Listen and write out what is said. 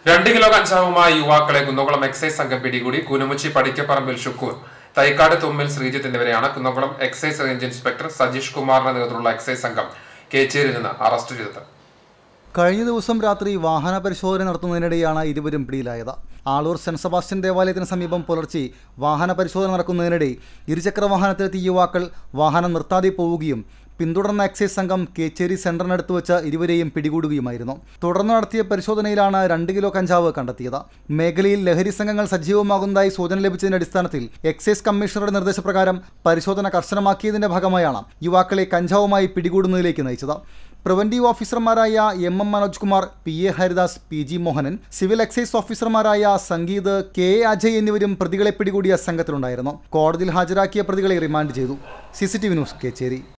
രണ്ട് കിലോ കഞ്ചാവുമായി യുവാക്കളെ കുന്നംകുളം എക്സൈസ് സംഘം പിടികൂടി കുനുമുച്ചി പടിക്കപ്പറമ്പിൽ ഷുക്കൂർ തൈക്കാട് തുമ്മിൽ ശ്രീജിത്ത് എന്നിവരെയാണ് Kunnamkulam excise range inspector Sajeesh കുമാറിന്റെ നേതൃത്വത്തിലുള്ള എക്സൈസ് സംഘം കേച്ചേരിയിൽ നിന്ന് അറസ്റ്റ് ചെയ്തത് കഴിഞ്ഞ ദിവസം രാത്രി വാഹന പരിശോധന നടത്തുന്നതിനിടെയാണ് ഇരുവരും പിടിയിലായത് ആളൂർ സെന്റ് സെബാസ്റ്റ്യൻ ദേവാലയത്തിന് സമീപം പുലർച്ചെ വാഹന പരിശോധന നടക്കുന്നതിനിടെ ഇരുചക്ര വാഹനത്തിലെത്തിയ യുവാക്കൾ വാഹനം നിർത്താതെ പോവുകയും പിന്തുടർന്ന എക്സൈസ് സംഘം കേച്ചേരി സെന്ററിനടുത്ത് വെച്ച് ഇരുവരെയും പിടികൂടുകയുമായിരുന്നു തുടർന്ന് നടത്തിയ പരിശോധനയിലാണ് രണ്ട് കിലോ കഞ്ചാവ് കണ്ടെത്തിയത് മേഖലയിൽ ലഹരി സംഘങ്ങൾ സജീവമാകുന്നതായി സൂചന ലഭിച്ചതിന്റെ അടിസ്ഥാനത്തിൽ എക്സൈസ് കമ്മീഷണറുടെ നിർദ്ദേശപ്രകാരം പരിശോധന കർശനമാക്കിയതിന്റെ ഭാഗമായാണ് യുവാക്കളെ കഞ്ചാവുമായി പിടികൂടുന്നതിലേക്ക് നയിച്ചത് പ്രിവന്റീവ് ഓഫീസർമാരായ M M Manoj Kumar P A Haridas P G Mohanan civil excise ഓഫീസർമാരായ സംഗീത് കെ എ അജയ് എന്നിവരും പ്രതികളെ പിടികൂടിയ സംഘത്തിലുണ്ടായിരുന്നു കോടതിയിൽ ഹാജരാക്കിയ പ്രതികളെ റിമാൻഡ് ചെയ്തു സി ന്യൂസ് കേച്ചേരി